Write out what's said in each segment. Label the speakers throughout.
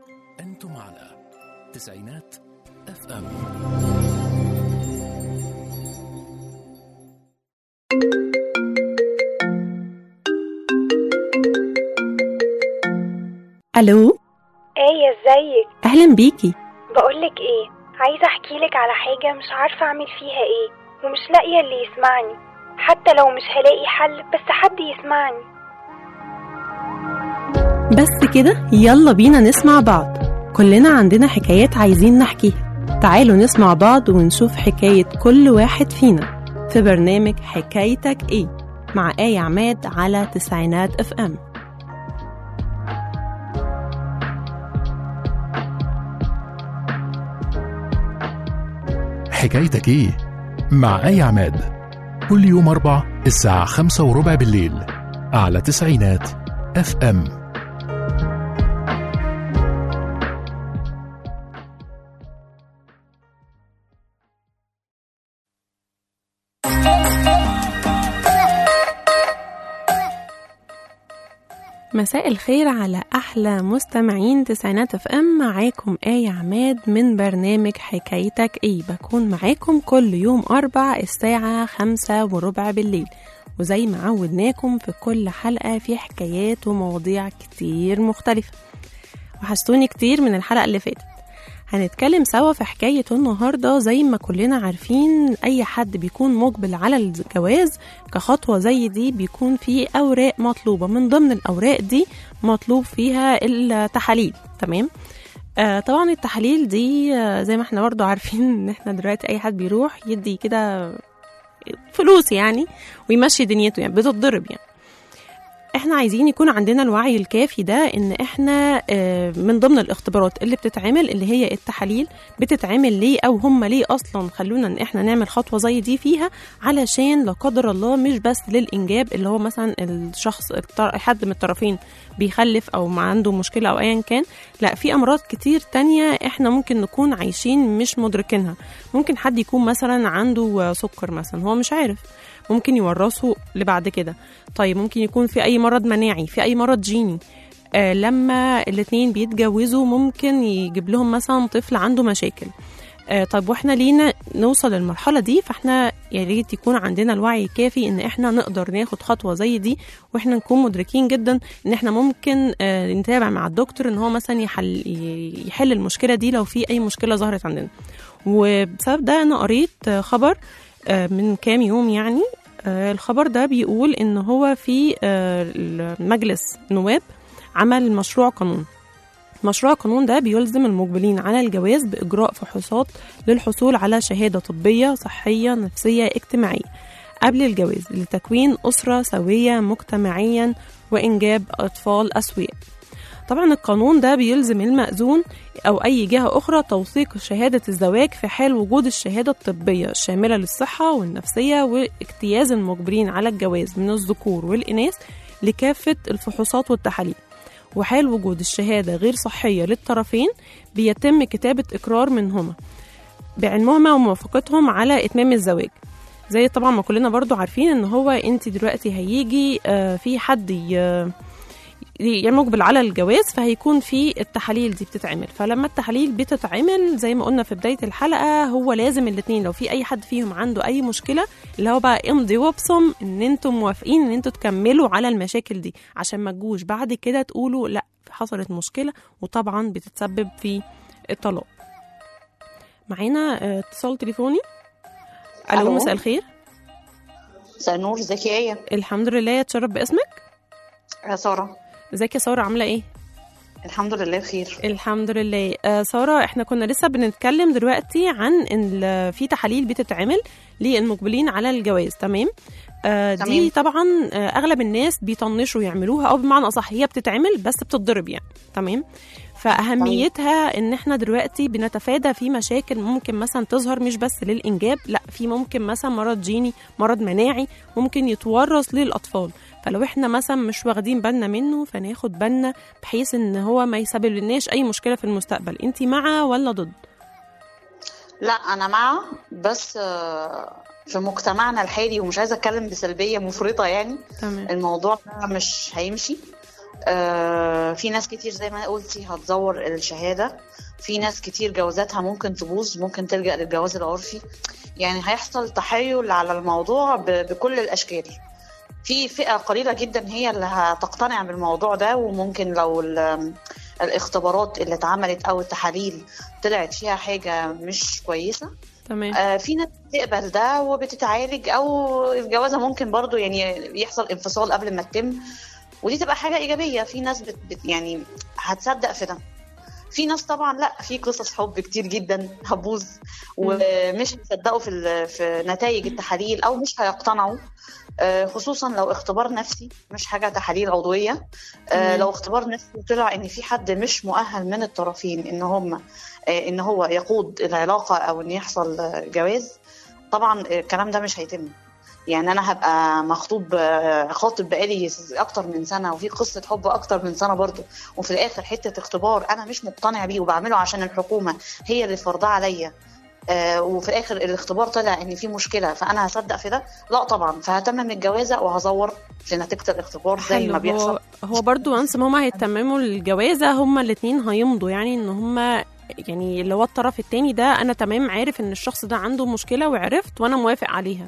Speaker 1: أنتم على تسعينات اف ام
Speaker 2: الو
Speaker 3: ايه ازيك
Speaker 2: اهلا بيكي
Speaker 3: بقولك ايه عايزه احكيلك على حاجه مش عارفه اعمل فيها ايه ومش لاقيه اللي يسمعني حتى لو مش هلاقي حل بس حد يسمعني
Speaker 2: بس كده يلا بينا نسمع بعض كلنا عندنا حكايات عايزين نحكيها تعالوا نسمع بعض ونشوف حكاية كل واحد فينا في برنامج حكايتك ايه مع آية عماد على تسعينات اف ام
Speaker 1: حكايتك ايه مع آية عماد كل يوم أربع الساعة خمسة وربع بالليل على تسعينات اف ام
Speaker 2: مساء الخير على أحلى مستمعين تسعينات اف ام معاكم آية عماد من برنامج حكايتك ايه بكون معاكم كل يوم أربع الساعة خمسة وربع بالليل وزي ما عودناكم في كل حلقة في حكايات ومواضيع كتير مختلفة وحشتوني كتير من الحلقة اللي فاتت هنتكلم سوا في حكاية النهاردة زي ما كلنا عارفين أي حد بيكون مقبل على الجواز كخطوة زي دي بيكون في أوراق مطلوبة من ضمن الأوراق دي مطلوب فيها التحاليل تمام آه طبعا التحاليل دي آه زي ما احنا برضو عارفين ان احنا دلوقتي اي حد بيروح يدي كده فلوس يعني ويمشي دنيته يعني بتتضرب يعني احنا عايزين يكون عندنا الوعي الكافي ده ان احنا آه، من ضمن الاختبارات اللي بتتعمل اللي هي التحاليل بتتعمل ليه او هم ليه اصلا خلونا ان احنا نعمل خطوه زي دي فيها علشان لا قدر الله مش بس للانجاب اللي هو مثلا الشخص الطر- حد من الطرفين بيخلف او ما عنده مشكله او ايا كان لا في امراض كتير تانية احنا ممكن نكون عايشين مش مدركينها ممكن حد يكون مثلا عنده سكر مثلا هو مش عارف ممكن يورثه لبعد كده طيب ممكن يكون في اي مرض مناعي في اي مرض جيني آه لما الاتنين بيتجوزوا ممكن يجيب لهم مثلا طفل عنده مشاكل آه طيب واحنا لينا نوصل للمرحله دي فاحنا يا ريت يكون عندنا الوعي الكافي ان احنا نقدر ناخد خطوه زي دي واحنا نكون مدركين جدا ان احنا ممكن آه نتابع مع الدكتور ان هو مثلا يحل يحل المشكله دي لو في اي مشكله ظهرت عندنا وبسبب ده انا قريت آه، خبر آه، من كام يوم يعني آه، الخبر ده بيقول ان هو في آه، مجلس نواب عمل مشروع قانون مشروع القانون ده بيلزم المقبلين على الجواز بإجراء فحوصات للحصول على شهادة طبية صحية نفسية اجتماعية قبل الجواز لتكوين أسرة سوية مجتمعيا وإنجاب أطفال أسوياء طبعا القانون ده بيلزم المأذون أو أي جهة أخرى توثيق شهادة الزواج في حال وجود الشهادة الطبية الشاملة للصحة والنفسية واجتياز المجبرين على الجواز من الذكور والإناث لكافة الفحوصات والتحاليل وحال وجود الشهادة غير صحية للطرفين بيتم كتابة إقرار منهما بعلمهما وموافقتهم على إتمام الزواج زي طبعا ما كلنا برضو عارفين ان هو انت دلوقتي هيجي آه، في حد ي- يعني مقبل على الجواز فهيكون في التحاليل دي بتتعمل فلما التحاليل بتتعمل زي ما قلنا في بداية الحلقة هو لازم الاتنين لو في أي حد فيهم عنده أي مشكلة اللي هو بقى امضي وابصم إن انتم موافقين إن انتم تكملوا على المشاكل دي عشان ما تجوش بعد كده تقولوا لا حصلت مشكلة وطبعا بتتسبب في الطلاق معانا آه، اتصال تليفوني الو
Speaker 4: ألو.
Speaker 2: مساء الخير
Speaker 4: مساء النور ازيك يا ايه
Speaker 2: الحمد لله اتشرف باسمك
Speaker 4: يا ساره
Speaker 2: ازيك يا ساره عامله ايه
Speaker 4: الحمد لله بخير
Speaker 2: الحمد لله آه ساره احنا كنا لسه بنتكلم دلوقتي عن ان ال- في تحاليل بتتعمل للمقبلين على الجواز تمام آه دي
Speaker 4: تمام.
Speaker 2: طبعا آه اغلب الناس بيطنشوا يعملوها او بمعنى اصح هي بتتعمل بس بتتضرب يعني تمام فاهميتها ان احنا دلوقتي بنتفادى في مشاكل ممكن مثلا تظهر مش بس للانجاب لا في ممكن مثلا مرض جيني مرض مناعي ممكن يتورث للاطفال فلو احنا مثلا مش واخدين بالنا منه فناخد بالنا بحيث ان هو ما يسبب لناش اي مشكله في المستقبل انت مع ولا ضد
Speaker 4: لا انا مع بس آه، في مجتمعنا الحالي ومش عايزه اتكلم بسلبيه مفرطه يعني
Speaker 2: تمام
Speaker 4: الموضوع ده مش هيمشي آه، في ناس كتير زي ما قلتي هتزور الشهادة في ناس كتير جوازاتها ممكن تبوظ ممكن تلجأ للجواز العرفي يعني هيحصل تحايل على الموضوع ب- بكل الأشكال في فئة قليلة جدا هي اللي هتقتنع بالموضوع ده وممكن لو ال- الاختبارات اللي اتعملت أو التحاليل طلعت فيها حاجة مش كويسة
Speaker 2: تمام
Speaker 4: آه، في ناس بتقبل ده وبتتعالج او الجوازه ممكن برضو يعني يحصل انفصال قبل ما تتم ودي تبقى حاجه ايجابيه في ناس بت بت يعني هتصدق في ده في ناس طبعا لا في قصص حب كتير جدا هتبوظ ومش هيصدقوا في ال- في نتائج التحاليل او مش هيقتنعوا آه، خصوصا لو اختبار نفسي مش حاجه تحاليل عضويه آه،
Speaker 2: مم.
Speaker 4: لو اختبار نفسي طلع ان في حد مش مؤهل من الطرفين ان هم آه، ان هو يقود العلاقه او ان يحصل آه، جواز طبعا آه، الكلام ده مش هيتم يعني انا هبقى مخطوب آه، خاطب بقالي اكتر من سنه وفي قصه حب اكتر من سنه برضه وفي الاخر حته اختبار انا مش مقتنع بيه وبعمله عشان الحكومه هي اللي فرضاه عليا آه، وفي الاخر الاختبار طلع ان في مشكله فانا هصدق في ده لا طبعا فهتمم الجوازه وهزور في نتيجه الاختبار زي
Speaker 2: حلو
Speaker 4: ما بيحصل
Speaker 2: هو هو برضو وانس ما هما هيتمموا الجوازة هما الاتنين هيمضوا يعني ان هما يعني اللي هو الطرف التاني ده انا تمام عارف ان الشخص ده عنده مشكلة وعرفت وانا موافق عليها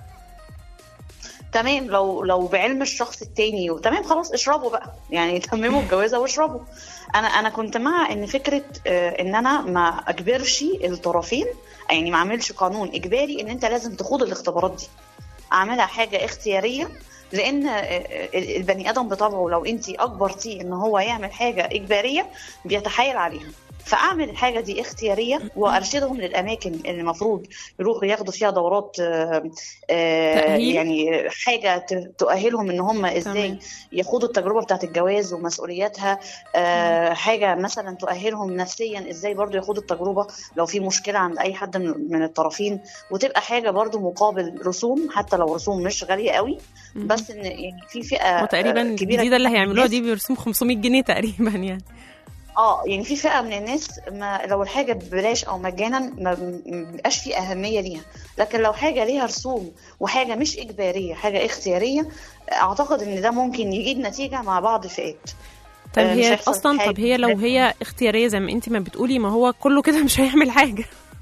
Speaker 4: تمام لو لو بعلم الشخص التاني تمام خلاص اشربوا بقى يعني تمموا الجوازه واشربوا انا انا كنت مع ان فكره آه، ان انا ما اجبرش الطرفين يعني ما اعملش قانون اجباري ان انت لازم تخوض الاختبارات دي اعملها حاجه اختياريه لان آه، آه، البني ادم بطبعه لو انت اجبرتيه ان هو يعمل حاجه اجباريه بيتحايل عليها فاعمل الحاجه دي اختياريه وارشدهم للاماكن اللي المفروض يروحوا ياخدوا فيها دورات آه، آه،
Speaker 2: تأهيل؟
Speaker 4: يعني حاجه ت- تؤهلهم ان هم ازاي
Speaker 2: تمام.
Speaker 4: ياخدوا التجربه بتاعت الجواز ومسؤولياتها آه، حاجه مثلا تؤهلهم نفسيا ازاي برضو ياخدوا التجربه لو في مشكله عند اي حد من من الطرفين وتبقى حاجه برضو مقابل رسوم حتى لو رسوم مش غاليه قوي
Speaker 2: مم.
Speaker 4: بس ان يعني في فئه
Speaker 2: وتقريبا
Speaker 4: آه، كبيره
Speaker 2: الجديدة اللي
Speaker 4: جداً من
Speaker 2: هيعملوها
Speaker 4: الناس-
Speaker 2: دي برسوم 500 جنيه تقريبا يعني
Speaker 4: اه يعني في فئه من الناس ما لو الحاجه ببلاش او مجانا ما ما بيبقاش في اهميه ليها لكن لو حاجه ليها رسوم وحاجه مش اجباريه حاجه اختياريه اعتقد ان ده ممكن يجيب نتيجه مع بعض الفئات
Speaker 2: طب
Speaker 4: آه، مش
Speaker 2: هي
Speaker 4: هيحصل
Speaker 2: اصلا
Speaker 4: حاجة.
Speaker 2: طب هي لو هي اختيارية زي ما انت ما بتقولي ما هو كله كده مش هيعمل حاجة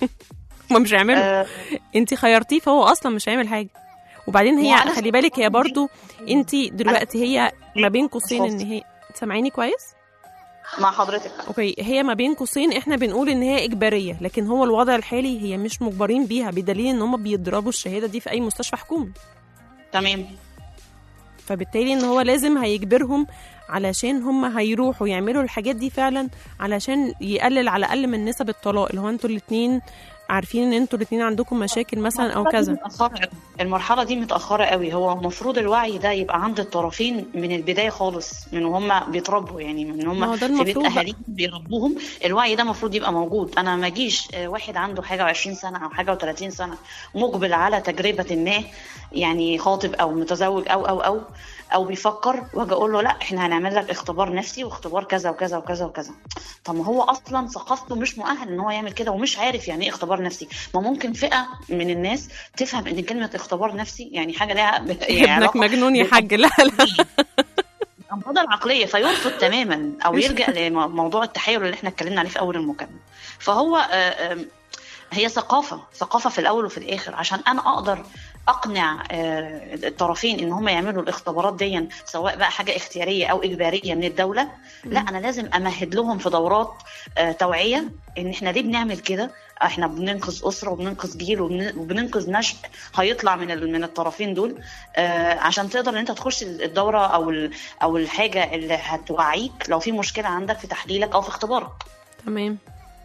Speaker 2: ما مش هيعمله
Speaker 4: آه،
Speaker 2: انت خيرتيه فهو اصلا مش هيعمل حاجه وبعدين هي
Speaker 4: وأنا
Speaker 2: خلي بالك هي برضو انت دلوقتي هي ما بين
Speaker 4: خفت.
Speaker 2: قوسين ان هي سامعيني كويس
Speaker 4: مع حضرتك
Speaker 2: اوكي هي ما بين قوسين احنا بنقول ان هي اجباريه لكن هو الوضع الحالي هي مش مجبرين بيها بدليل ان هم بيضربوا الشهاده دي في اي مستشفى حكومي
Speaker 4: تمام
Speaker 2: فبالتالي ان هو لازم هيجبرهم علشان هم هيروحوا يعملوا الحاجات دي فعلا علشان يقلل على الاقل من نسب الطلاق اللي هو انتوا الاتنين عارفين ان انتوا الاتنين عندكم مشاكل مثلا او
Speaker 4: المرحلة دي
Speaker 2: كذا
Speaker 4: متأخرة قوي. المرحلة دي متأخرة قوي هو المفروض الوعي ده يبقى عند الطرفين من البداية خالص من وهم بيتربوا يعني من
Speaker 2: ما هو
Speaker 4: هم
Speaker 2: ده
Speaker 4: في بيت
Speaker 2: المفروض بقى.
Speaker 4: أهاليهم بيربوهم الوعي ده المفروض يبقى موجود أنا ما أجيش آه، واحد عنده حاجة و20 سنة أو حاجة و30 سنة مقبل على تجربة ما يعني خاطب أو متزوج أو أو أو أو بيفكر وأجي أقول له لا إحنا هنعمل لك اختبار نفسي واختبار كذا وكذا وكذا وكذا طب ما هو أصلا ثقافته مش مؤهل إن هو يعمل كده ومش عارف يعني إيه اختبار نفسي ما ممكن فئة من الناس تفهم ان كلمه اختبار نفسي يعني حاجه لها يعني
Speaker 2: ابنك
Speaker 4: علاقة
Speaker 2: مجنون يا
Speaker 4: بالأمراض
Speaker 2: حاج لا لا
Speaker 4: الامراض العقليه فيرفض تماما او يلجا لموضوع التحايل اللي احنا اتكلمنا عليه في اول المكالمه فهو آه، آم، هي ثقافه ثقافه في الاول وفي الاخر عشان انا اقدر اقنع آه، الطرفين ان هم يعملوا الاختبارات دي سواء بقى حاجه اختياريه او اجباريه من الدوله لا انا لازم امهد لهم في دورات آه، توعيه ان احنا ليه بنعمل كده احنا بننقذ اسره وبننقذ جيل وبن- وبننقذ نشء هيطلع من ال- من الطرفين دول آه، عشان تقدر ان انت تخش الدوره او ال- او الحاجه اللي هتوعيك لو في مشكله عندك في تحليلك او في اختبارك
Speaker 2: تمام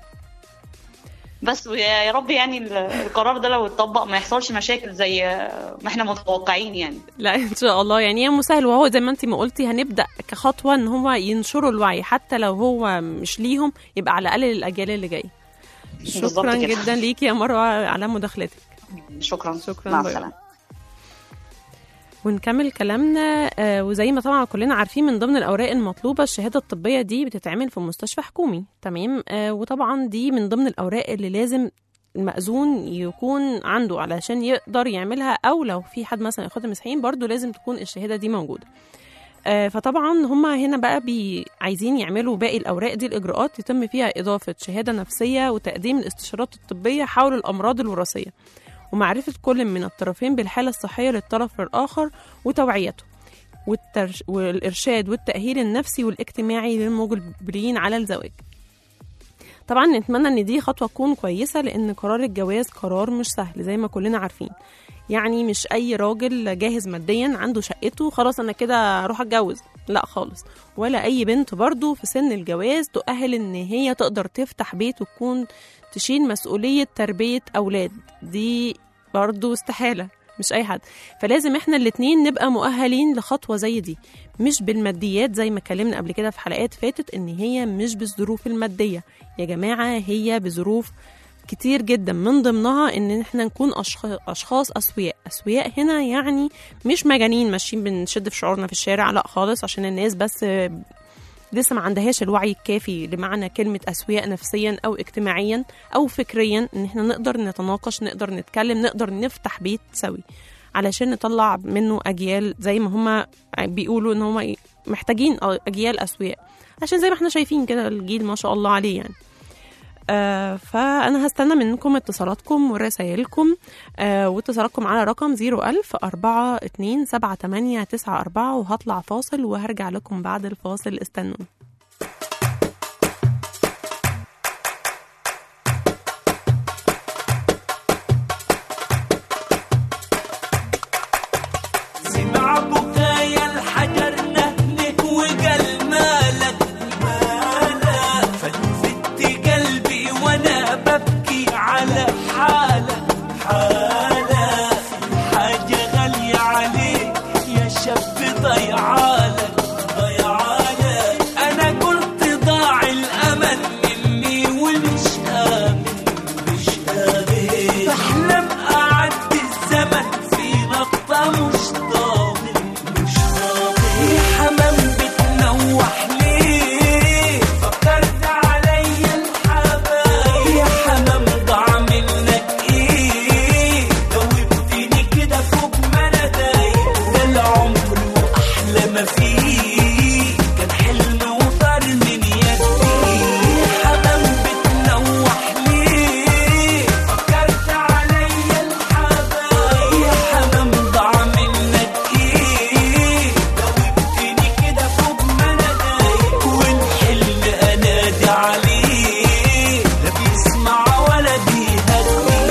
Speaker 4: بس ويا يا رب يعني ال- القرار ده لو اتطبق ما يحصلش مشاكل زي آه، ما احنا متوقعين يعني
Speaker 2: لا ان شاء الله يعني هي مسهل وهو زي ما انت ما قلتي هنبدا كخطوه ان هو ينشروا الوعي حتى لو هو مش ليهم يبقى على الاقل للاجيال اللي جايه
Speaker 4: بالظبط
Speaker 2: شكرا
Speaker 4: كده.
Speaker 2: جدا ليكي يا مروه على مداخلتك
Speaker 4: شكرا
Speaker 2: شكرا،
Speaker 4: مع
Speaker 2: باي.
Speaker 4: السلامه
Speaker 2: ونكمل كلامنا آه، وزي ما طبعا كلنا عارفين من ضمن الاوراق المطلوبه الشهاده الطبيه دي بتتعمل في مستشفى حكومي تمام آه، وطبعا دي من ضمن الاوراق اللي لازم المأذون يكون عنده علشان يقدر يعملها او لو في حد مثلا اخوات المسيحيين برضو لازم تكون الشهاده دي موجوده آه، فطبعا هم هنا بقى بي عايزين يعملوا باقي الاوراق دي الاجراءات يتم فيها اضافه شهاده نفسيه وتقديم الاستشارات الطبيه حول الامراض الوراثيه ومعرفه كل من الطرفين بالحاله الصحيه للطرف الاخر وتوعيته والترش والارشاد والتاهيل النفسي والاجتماعي للمقبلين على الزواج طبعا نتمنى ان دي خطوه تكون كويسه لان قرار الجواز قرار مش سهل زي ما كلنا عارفين يعني مش اي راجل جاهز ماديا عنده شقته خلاص انا كده اروح اتجوز لا خالص ولا اي بنت برضو في سن الجواز تؤهل ان هي تقدر تفتح بيت وتكون تشيل مسؤولية تربية اولاد دي برضو استحالة مش اي حد فلازم احنا الاتنين نبقى مؤهلين لخطوة زي دي مش بالماديات زي ما اتكلمنا قبل كده في حلقات فاتت ان هي مش بالظروف المادية يا جماعة هي بظروف كتير جدا من ضمنها ان احنا نكون أشخ- اشخاص اسوياء اسوياء هنا يعني مش مجانين ماشيين بنشد في شعورنا في الشارع لا خالص عشان الناس بس آه، لسه ما عندهاش الوعي الكافي لمعنى كلمة أسوياء نفسيا أو اجتماعيا أو فكريا إن احنا نقدر نتناقش نقدر نتكلم نقدر نفتح بيت سوي علشان نطلع منه أجيال زي ما هما بيقولوا إن هما محتاجين أجيال أسوياء عشان زي ما احنا شايفين كده الجيل ما شاء الله عليه يعني آه فأنا هستنى منكم اتصالاتكم ورسائلكم آه واتصالاتكم على رقم 01000 42 78 94 وهطلع فاصل وهرجع لكم بعد الفاصل استنوني
Speaker 5: سمع بكايا الحجر نهنك وقال مالك مالك فلفت قلبي وانا ببكي على حالك حالك حاجة غالية عليك يا شاب ضيعالك ضيعالك انا قلت ضاع الامل مني ومش امن مش قادر بحلم أعدي الزمن في نقطة مش ضامن مش ضامن يا حمام بتنوح ليه فكرت عليا الحبايب يا حمام ضاع منك ايه جاوبتني كده فوق ما انا دايق ده العمر واحلى ما فيه كان حلم وطار من يدي يا حمام بتنوح ليه فكرت عليا الحبايب يا حمام ضاع منك ايه جاوبتني كده فوق ما انا دايق والحلم انادي عليه لا بيسمع ولا بيهدي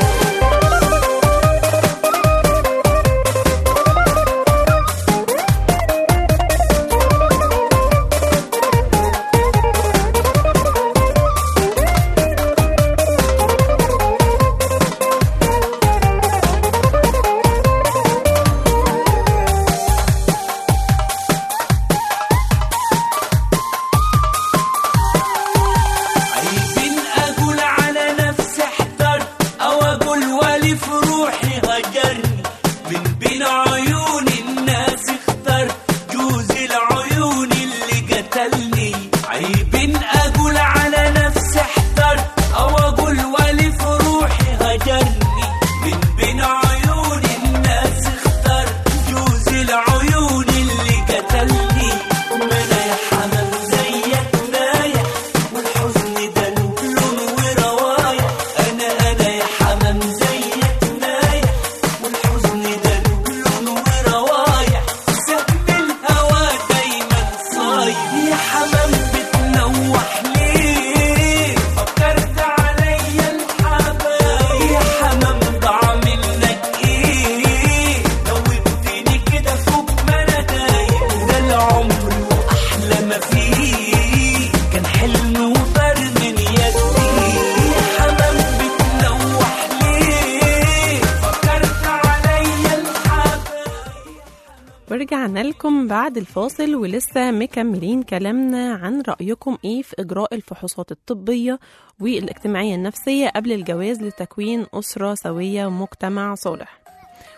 Speaker 5: عيب اقول على نفسي احترت او اقول ولي في روحي هجرني من بين عيون الناس اخترت جوز العيون اللي قتلني عيب اقول على نفسي احترت او اقول ولي في روحي هجرني من بين عيون الناس اخترت جوز العيون اللي قتلني ما انا يا حمام زيك نايح والحزن ده له لون وروايح انا انا يا حمام زيك نايح والحزن ده له لون وروايح سهم الهوى دايما صايح يا حمام بتنوح ليه فكرت عليا الحبايب يا حمام ضاع منك ايه جاوبتني كده فوق ما انا دايق ده العمر واحلى ما فيه كان حلم وطار من يدي يا حمام بتنوح ليه فكرت عليا الحبايب
Speaker 2: ورجعنا لكم بعد الفاصل ولسه مكملين كلامنا عن رأيكم ايه في إجراء الفحوصات الطبية والاجتماعية النفسية قبل الجواز لتكوين أسرة سوية ومجتمع صالح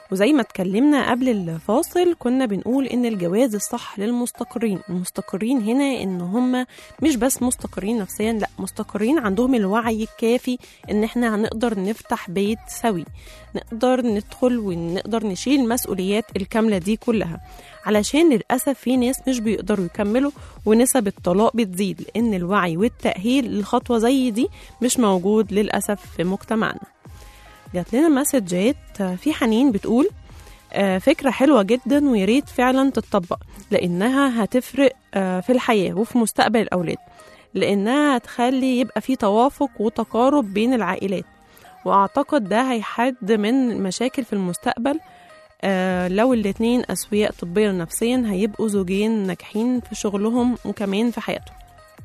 Speaker 2: وزي ما اتكلمنا قبل الفاصل كنا بنقول ان الجواز الصح للمستقرين المستقرين هنا ان هم مش بس مستقرين نفسيا لا مستقرين عندهم الوعي الكافي ان احنا هنقدر نفتح بيت سوي نقدر ندخل ونقدر نشيل المسؤوليات الكاملة دي كلها علشان للأسف في ناس مش بيقدروا يكملوا ونسب الطلاق بتزيد لأن الوعي والتأهيل لخطوة زي دي مش موجود للأسف في مجتمعنا جات لنا مسجات آه، في حنين بتقول آه، فكرة حلوة جدا ويا ريت فعلا تتطبق لأنها هتفرق آه، في الحياة وفي مستقبل الأولاد لأنها هتخلي يبقى في توافق وتقارب بين العائلات وأعتقد ده هيحد من مشاكل في المستقبل آه، لو الاتنين أسوياء طبيا ونفسيا هيبقوا زوجين ناجحين في شغلهم وكمان في حياتهم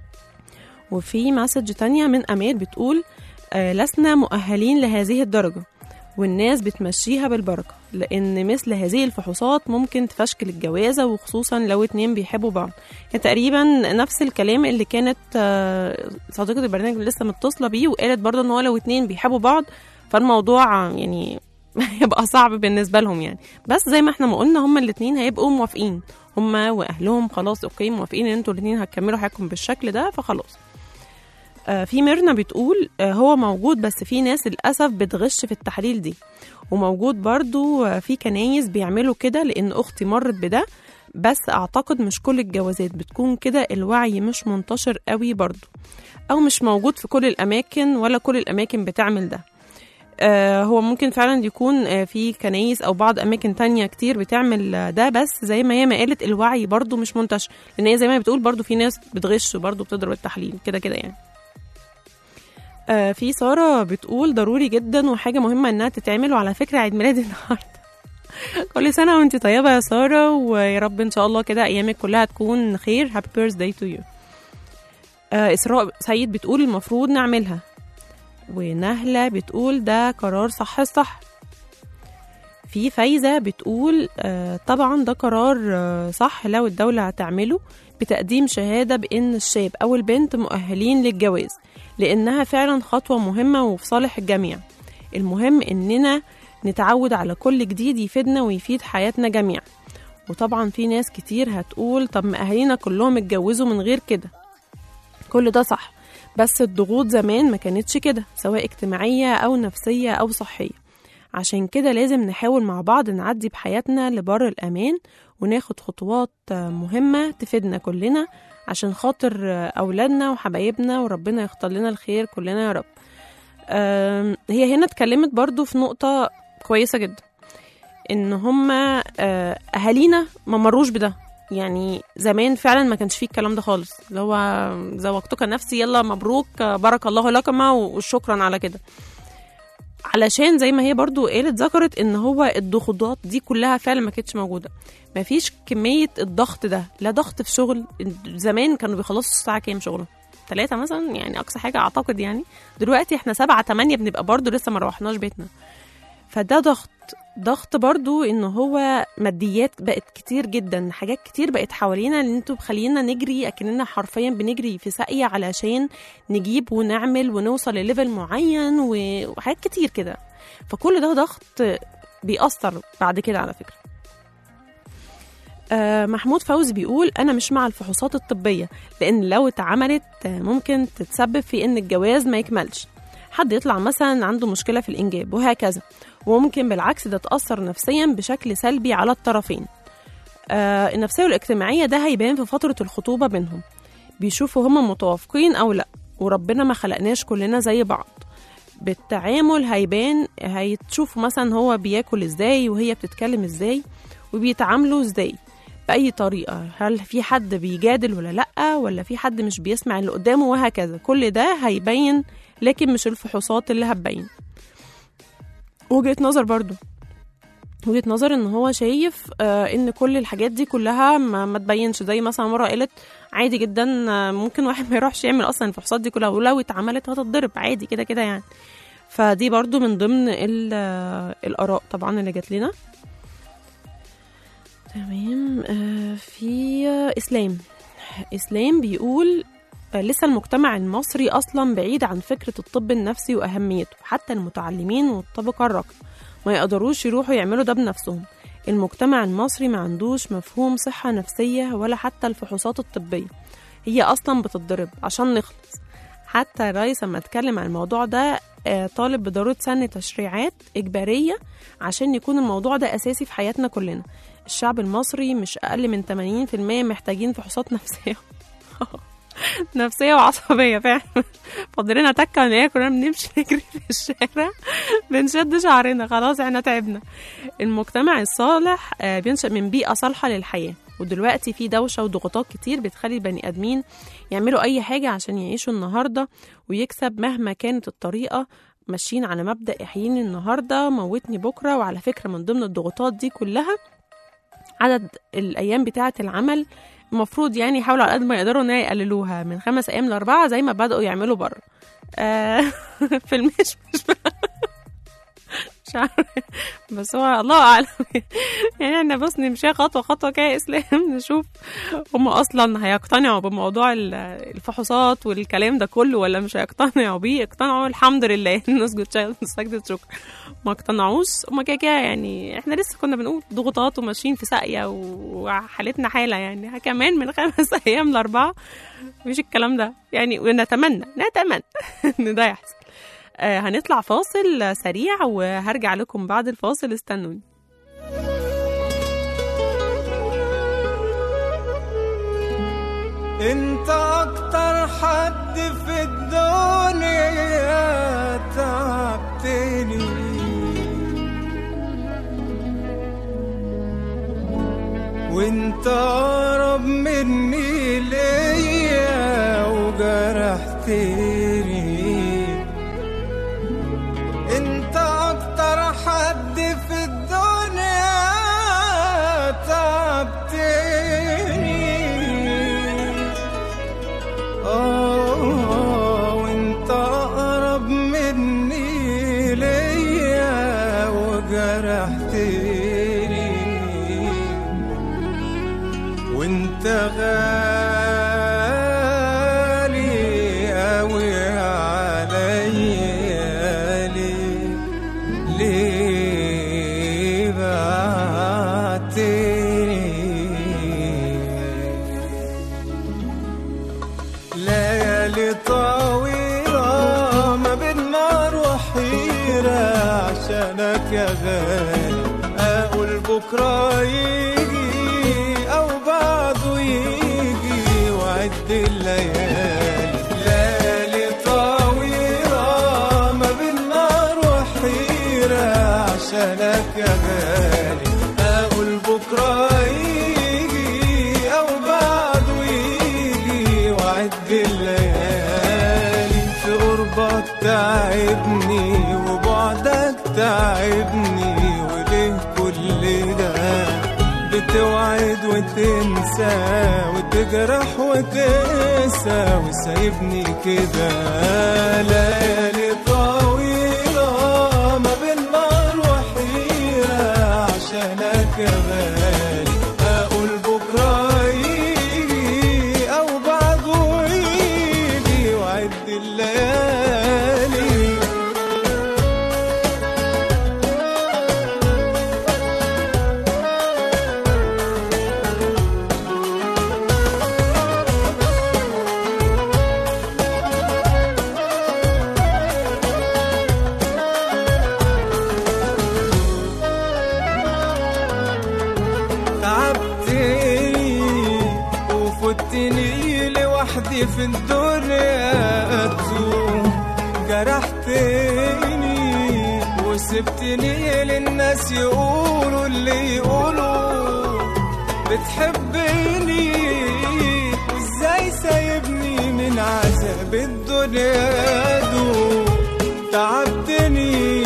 Speaker 2: وفي مسج تانية من أمال بتقول آه، لسنا مؤهلين لهذه الدرجة والناس بتمشيها بالبركة لأن مثل هذه الفحوصات ممكن تفشكل الجوازة وخصوصا لو اتنين بيحبوا بعض يعني تقريبا نفس الكلام اللي كانت آه، صديقة البرنامج اللي لسه متصلة بيه وقالت برضه ان هو لو اتنين بيحبوا بعض فالموضوع يعني هيبقى صعب بالنسبة لهم يعني بس زي ما احنا ما قلنا هما الاتنين هيبقوا موافقين هما واهلهم خلاص اوكي موافقين ان انتوا الاتنين هتكملوا حياتكم بالشكل ده فخلاص آه، في ميرنا بتقول آه، هو موجود بس في ناس للأسف بتغش في التحليل دي وموجود برضو آه، في كنايس بيعملوا كده لأن أختي مرت بده بس أعتقد مش كل الجوازات بتكون كده الوعي مش منتشر قوي برضو أو مش موجود في كل الأماكن ولا كل الأماكن بتعمل ده آه، هو ممكن فعلا يكون آه، في كنايس او بعض اماكن تانية كتير بتعمل آه، ده بس زي ما هي ما قالت الوعي برضو مش منتشر لان هي زي ما هي بتقول برضو في ناس بتغش وبرضو بتضرب التحليل كده كده يعني آه، في ساره بتقول ضروري جدا وحاجه مهمه انها تتعمل وعلى فكره عيد ميلادي النهارده كل سنه وانت طيبه يا ساره ويا رب ان شاء الله كده ايامك كلها تكون خير هابي بيرثداي تو يو اسراء سيد بتقول المفروض نعملها ونهلة بتقول ده قرار صح الصح في فايزة بتقول آه، طبعا ده قرار آه، صح لو الدولة هتعمله بتقديم شهادة بأن الشاب أو البنت مؤهلين للجواز لأنها فعلا خطوة مهمة وفي صالح الجميع المهم إننا نتعود على كل جديد يفيدنا ويفيد حياتنا جميعا وطبعا في ناس كتير هتقول طب ما أهالينا كلهم اتجوزوا من غير كده كل ده صح بس الضغوط زمان ما كانتش كده سواء اجتماعية أو نفسية أو صحية عشان كده لازم نحاول مع بعض نعدي بحياتنا لبر الأمان وناخد خطوات آه، مهمة تفيدنا كلنا عشان خاطر آه، أولادنا وحبايبنا وربنا يختار لنا الخير كلنا يا رب آم، هي هنا اتكلمت برضو في نقطة كويسة جدا إن هما آه، أهالينا ما مروش بده يعني زمان فعلا ما كانش فيه الكلام ده خالص اللي هو زوجتك نفسي يلا مبروك آه، بارك الله لكما وشكرا على كده علشان زي ما هي برضو قالت ذكرت ان هو الضغوطات دي كلها فعلا ما كانتش موجوده ما فيش كميه الضغط ده لا ضغط في شغل زمان كانوا بيخلصوا الساعه كام شغله ثلاثة مثلا يعني أقصى حاجة أعتقد يعني دلوقتي احنا سبعة تمانية بنبقى برضو لسه ما روحناش بيتنا فده ضغط ضغط برضو ان هو ماديات بقت كتير جدا حاجات كتير بقت حوالينا ان انتوا خلينا نجري اكننا حرفيا بنجري في ساقية علشان نجيب ونعمل ونوصل لليفل معين و- وحاجات كتير كده فكل ده ضغط بيأثر بعد كده على فكرة آه، محمود فوزي بيقول أنا مش مع الفحوصات الطبية لأن لو اتعملت آه، ممكن تتسبب في إن الجواز ما يكملش حد يطلع مثلا عنده مشكلة في الإنجاب وهكذا وممكن بالعكس ده تأثر نفسيا بشكل سلبي على الطرفين آه النفسية والاجتماعية ده هيبان في فترة الخطوبة بينهم بيشوفوا هما متوافقين أو لأ وربنا ما خلقناش كلنا زي بعض بالتعامل هيبان هيتشوفوا مثلا هو بياكل ازاي وهي بتتكلم ازاي وبيتعاملوا ازاي بأي طريقة هل في حد بيجادل ولا لأ ولا في حد مش بيسمع اللي قدامه وهكذا كل ده هيبين لكن مش الفحوصات اللي هتبين وجهة نظر برضو وجهة نظر ان هو شايف آه ان كل الحاجات دي كلها ما, ما تبينش زي مثلا مرة قالت عادي جدا آه، ممكن واحد ما يروحش يعمل اصلا الفحوصات دي كلها ولو اتعملت هتتضرب عادي كده كده يعني فدي برضو من ضمن ال- آه، الآراء طبعا اللي جات لنا تمام آه في آه، إسلام إسلام بيقول آه، لسه المجتمع المصري أصلا بعيد عن فكرة الطب النفسي وأهميته حتى المتعلمين والطبقة الراقية ما يقدروش يروحوا يعملوا ده بنفسهم المجتمع المصري ما عندوش مفهوم صحة نفسية ولا حتى الفحوصات الطبية هي أصلا بتتضرب عشان نخلص حتى الرئيس لما اتكلم عن الموضوع ده آه، طالب بضرورة سن تشريعات إجبارية عشان يكون الموضوع ده أساسي في حياتنا كلنا الشعب المصري مش أقل من 80% محتاجين فحوصات نفسية نفسية وعصبية فعلا فاضل لنا تكة ان هي كلنا بنمشي نجري في الشارع بنشد شعرنا خلاص احنا تعبنا المجتمع الصالح آه، بينشأ من بيئة صالحة للحياة ودلوقتي في دوشة وضغوطات كتير بتخلي البني آدمين يعملوا أي حاجة عشان يعيشوا النهاردة ويكسب مهما كانت الطريقة ماشيين على مبدأ احييني النهاردة موتني بكرة وعلى فكرة من ضمن الضغوطات دي كلها عدد الأيام بتاعة العمل المفروض يعني يحاولوا على قد ما يقدروا ان هي يقللوها من خمس ايام لاربعه زي ما بداوا يعملوا بره آه في المش مش مش عارفه بس هو الله اعلم يعني احنا بس نمشيها خطوه خطوه كده يا اسلام نشوف هم اصلا هيقتنعوا بموضوع ال- الفحوصات والكلام ده كله ولا مش هيقتنعوا بيه اقتنعوا الحمد لله نسجد سجدة شكر ما اقتنعوش هما كده كده يعني احنا لسه كنا بنقول ضغوطات وماشيين في ساقيه وحالتنا حاله يعني كمان من خمس ايام لاربعه مفيش الكلام ده يعني ونتمنى نتمنى ان ده يحصل آه هنطلع فاصل سريع وهرجع لكم بعد الفاصل استنوني
Speaker 6: انت اكتر حد في الدنيا تعبتني وانت اقرب مني ليا وجرحتني انت اكتر حد في الدنيا تعبتني آه وانت أقرب مني ليا وجرحتني وانت غالي أوي عليا ليه ليه بعتني ليالي طويلة ما بين نار وحيرة عشانك يا غالي أقول بكرة يجي أو بعده يجي وعد الليالي ليالي طويلة ما بين نار وحيرة عشانك يا غالي أقول بكرة يجي أو بعده يجي وعد الليالي في قربك تعبني وبعدك تعبني وليه كل ده بتوعد وتنسى وتجرح وتنسى وسايبني كده ليالي طويلة ما بين نار وحيرة عشانك يا غالي أقول بكرة يجي أو بعده يجي وعد الليالي تعبتني وفتني لوحدي في الدنيا أتوه جرحتني وسبتني للناس يقولوا اللي يقولوا بتحبني وازاي سايبني من عذاب الدنيا دول تعبتني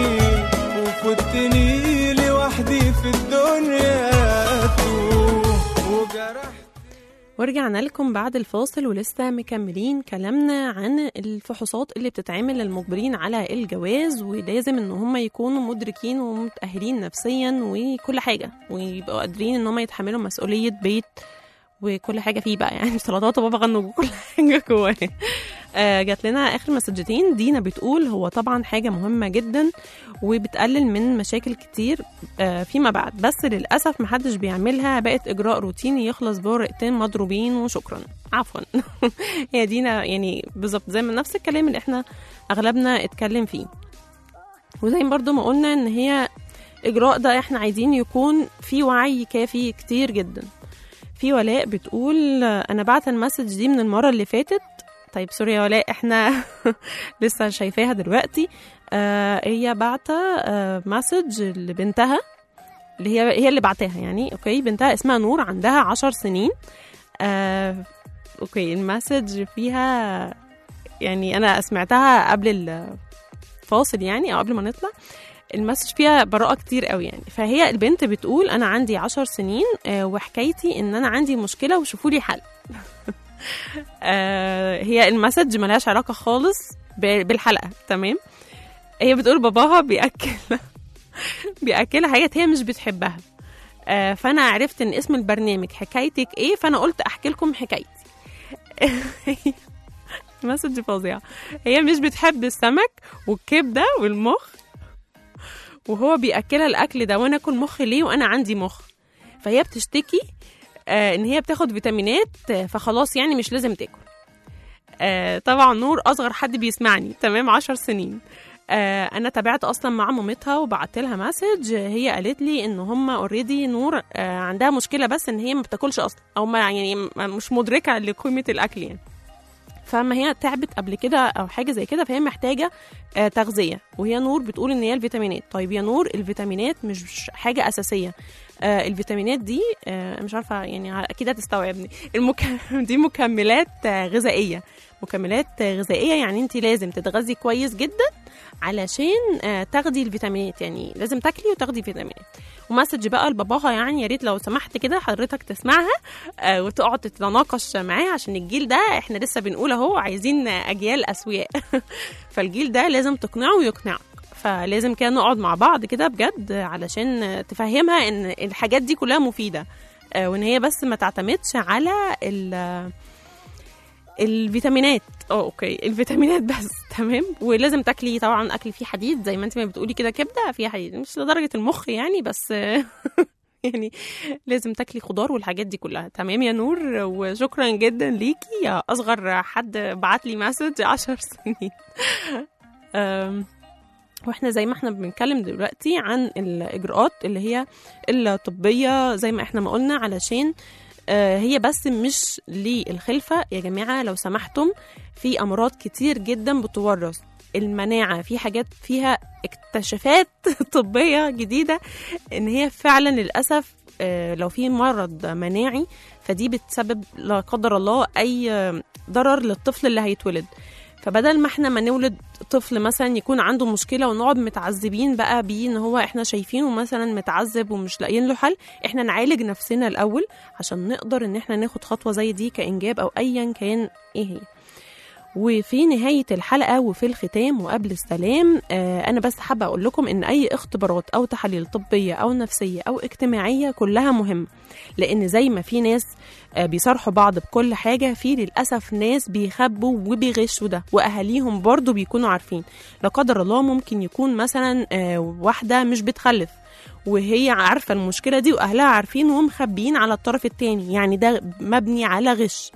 Speaker 6: وفتني لوحدي في الدنيا توه وجرحت
Speaker 2: ورجعنا لكم بعد الفاصل ولسه مكملين كلامنا عن الفحوصات اللي بتتعمل للمجبرين على الجواز ولازم ان هم يكونوا مدركين ومتأهلين نفسيا وكل حاجة ويبقوا قادرين ان هم يتحملوا مسؤولية بيت وكل حاجة فيه بقى يعني سلطات وبابا غنوج وكل حاجة جواه آه جات لنا اخر مسجتين دينا بتقول هو طبعا حاجه مهمه جدا وبتقلل من مشاكل كتير آه فيما بعد بس للاسف محدش بيعملها بقت اجراء روتيني يخلص بورقتين مضروبين وشكرا عفوا هي دينا يعني بالظبط زي ما نفس الكلام اللي احنا اغلبنا اتكلم فيه وزي برضو ما قلنا ان هي اجراء ده احنا عايزين يكون في وعي كافي كتير جدا في ولاء بتقول انا بعت المسج دي من المره اللي فاتت طيب سوري يا ولاء احنا لسه شايفاها دلوقتي آه هي بعتة آه مسج لبنتها اللي هي هي اللي بعتها يعني اوكي بنتها اسمها نور عندها عشر سنين آه اوكي المسج فيها يعني انا سمعتها قبل الفاصل يعني او قبل ما نطلع المسج فيها براءة كتير قوي يعني فهي البنت بتقول أنا عندي عشر سنين آه، وحكايتي إن أنا عندي مشكلة وشوفوا لي حل آه، هي المسج ملهاش علاقة خالص ب- بالحلقة تمام هي بتقول باباها بيأكل بيأكلها حاجات هي مش بتحبها آه، فأنا عرفت إن اسم البرنامج حكايتك إيه فأنا قلت أحكي لكم حكايتي مسج فظيعة هي مش بتحب السمك والكبدة والمخ وهو بياكلها الاكل ده وانا اكل مخ ليه وانا عندي مخ فهي بتشتكي آه ان هي بتاخد فيتامينات آه، فخلاص يعني مش لازم تاكل آه طبعا نور اصغر حد بيسمعني تمام عشر سنين آه انا تابعت اصلا مع مامتها وبعت لها مسج آه، هي قالت لي ان هم اوريدي نور آه عندها مشكله بس ان هي ما بتاكلش اصلا او ما يعني ما- مش مدركه لقيمه الاكل يعني فما هي تعبت قبل كده او حاجه زي كده فهي محتاجه آه تغذيه وهي نور بتقول ان هي الفيتامينات طيب يا نور الفيتامينات مش حاجه اساسيه آه الفيتامينات دي آه مش عارفه يعني اكيد هتستوعبني المك... دي مكملات آه غذائيه مكملات آه غذائيه يعني انت لازم تتغذي كويس جدا علشان آه تاخدي الفيتامينات يعني لازم تاكلي وتاخدي فيتامينات ومسج بقى لباباها يعني يا ريت لو سمحت كده حضرتك تسمعها آه وتقعد تتناقش معاه عشان الجيل ده احنا لسه بنقول اهو عايزين اجيال اسوياء فالجيل ده لازم تقنعه ويقنعك فلازم كده نقعد مع بعض كده بجد علشان تفهمها ان الحاجات دي كلها مفيده آه، وان هي بس ما تعتمدش على ال الفيتامينات اه اوكي الفيتامينات بس تمام ولازم تاكلي طبعا اكل فيه حديد زي ما انت ما بتقولي كده كبده فيها حديد مش لدرجه المخ يعني بس يعني لازم تاكلي خضار والحاجات دي كلها تمام يا نور وشكرا جدا ليكي يا اصغر حد بعت لي مسج عشر سنين أم، واحنا زي ما احنا بنتكلم دلوقتي عن الاجراءات اللي هي الطبيه زي ما احنا ما قلنا علشان آه، هي بس مش للخلفه يا جماعه لو سمحتم في امراض كتير جدا بتورث المناعه في حاجات فيها اكتشافات طبيه جديده ان هي فعلا للاسف آه، لو في مرض مناعي فدي بتسبب لا قدر الله اي آه، ضرر للطفل اللي هيتولد فبدل ما احنا ما نولد طفل مثلا يكون عنده مشكله ونقعد متعذبين بقى بيه ان هو احنا شايفينه مثلا متعذب ومش لاقيين له حل احنا نعالج نفسنا الاول عشان نقدر ان احنا ناخد خطوه زي دي كانجاب او ايا كان ايه هي وفي نهاية الحلقة وفي الختام وقبل السلام آه أنا بس حابة أقول لكم إن أي اختبارات أو تحاليل طبية أو نفسية أو اجتماعية كلها مهمة لأن زي ما في ناس آه بيصارحوا بعض بكل حاجة في للأسف ناس بيخبوا وبيغشوا ده وأهاليهم برضو بيكونوا عارفين لا قدر الله ممكن يكون مثلا آه واحدة مش بتخلف وهي عارفة المشكلة دي وأهلها عارفين ومخبيين على الطرف التاني يعني ده مبني على غش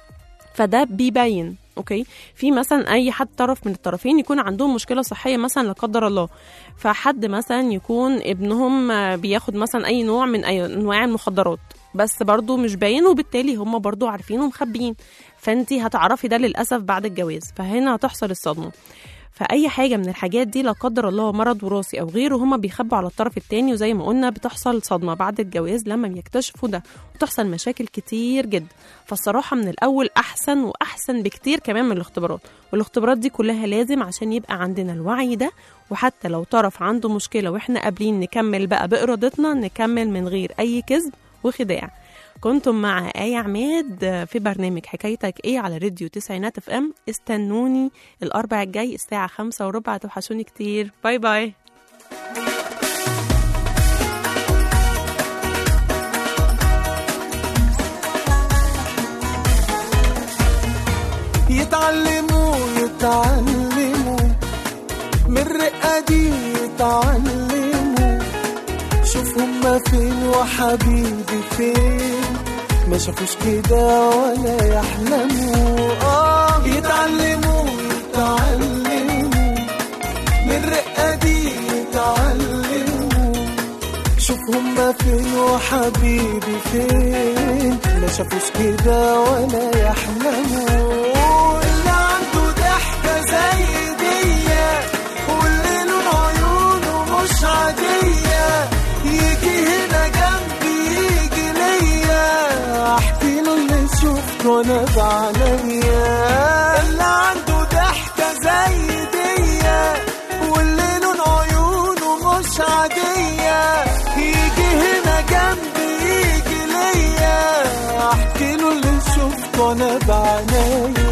Speaker 2: فده بيبين اوكي في مثلا اي حد طرف من الطرفين يكون عندهم مشكله صحيه مثلا لا قدر الله فحد مثلا يكون ابنهم آه، بياخد مثلا اي نوع من اي انواع المخدرات بس برضو مش باين وبالتالي هم برضو عارفين ومخبيين فانت هتعرفي ده للاسف بعد الجواز فهنا هتحصل الصدمه فاي حاجه من الحاجات دي لا قدر الله مرض وراثي او غيره هما بيخبوا على الطرف التاني وزي ما قلنا بتحصل صدمه بعد الجواز لما بيكتشفوا ده وتحصل مشاكل كتير جدا فالصراحه من الاول احسن واحسن بكتير كمان من الاختبارات والاختبارات دي كلها لازم عشان يبقى عندنا الوعي ده وحتى لو طرف عنده مشكله واحنا قابلين نكمل بقى بارادتنا نكمل من غير اي كذب وخداع كنتم مع آية عماد في برنامج حكايتك ايه على راديو تسعينات اف ام استنوني الاربع الجاي الساعة خمسة وربع توحشوني كتير باي باي
Speaker 6: يتعلموا يتعلموا من الرقة دي يتعلموا شوف هما فين وحبيبي فين ما شافوش كده ولا يحلموا اه يتعلموا يتعلموا من الرقة دي يتعلموا شوف هما فين وحبيبي فين ما شافوش كده ولا يحلموا اللي عنده ضحكة زي دي واللي لون عيونه مش عادية يجي هنا جنبي يجي ليا احكي له اللي شفته انا بعينيا اللي عنده ضحكة زي دي واللي لون عيونه مش عادية يجي هنا جنبي يجي ليا احكي له اللي شفته انا بعينيا